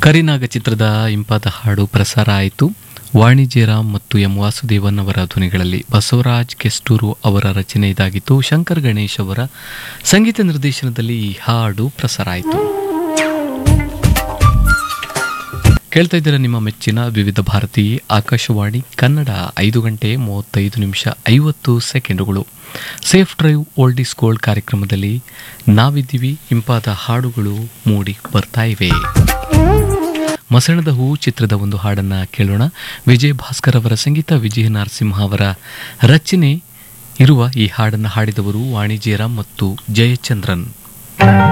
ಕರಿನಾಗ ಚಿತ್ರದ ಇಂಪಾದ ಹಾಡು ಪ್ರಸಾರ ಆಯಿತು ವಾಣಿಜ್ಯರಾಮ್ ಮತ್ತು ಎಂ ವಾಸುದೇವನ್ ಅವರ ಧ್ವನಿಗಳಲ್ಲಿ ಬಸವರಾಜ್ ಕೆಸ್ಟೂರು ಅವರ ರಚನೆ ಇದಾಗಿತ್ತು ಶಂಕರ್ ಗಣೇಶ್ ಅವರ ಸಂಗೀತ ನಿರ್ದೇಶನದಲ್ಲಿ ಈ ಹಾಡು ಪ್ರಸಾರ ಆಯಿತು ಕೇಳ್ತಾ ಇದ್ದೀರಾ ನಿಮ್ಮ ಮೆಚ್ಚಿನ ವಿವಿಧ ಭಾರತಿ ಆಕಾಶವಾಣಿ ಕನ್ನಡ ಐದು ಗಂಟೆ ಮೂವತ್ತೈದು ನಿಮಿಷ ಐವತ್ತು ಸೆಕೆಂಡುಗಳು safe drive old is gold ಕಾರ್ಯಕ್ರಮದಲ್ಲಿ ನಾವಿದ್ದೀವಿ ಇಂಪಾದ ಹಾಡುಗಳು ಮೂಡಿ ಬರ್ತಾ ಇವೆ ಮಸಣದ ಹೂ ಚಿತ್ರದ ಒಂದು ಹಾಡನ್ನ ಕೇಳೋಣ ವಿಜಯ್ ಭಾಸ್ಕರ್ ಅವರ ಸಂಗೀತ ವಿಜಯ ನರಸಿಂಹ ಅವರ ರಚನೆ ಇರುವ ಈ ಹಾಡನ್ನು ಹಾಡಿದವರು ವಾಣಿಜ್ಯರಾಮ್ ಮತ್ತು ಜಯಚಂದ್ರನ್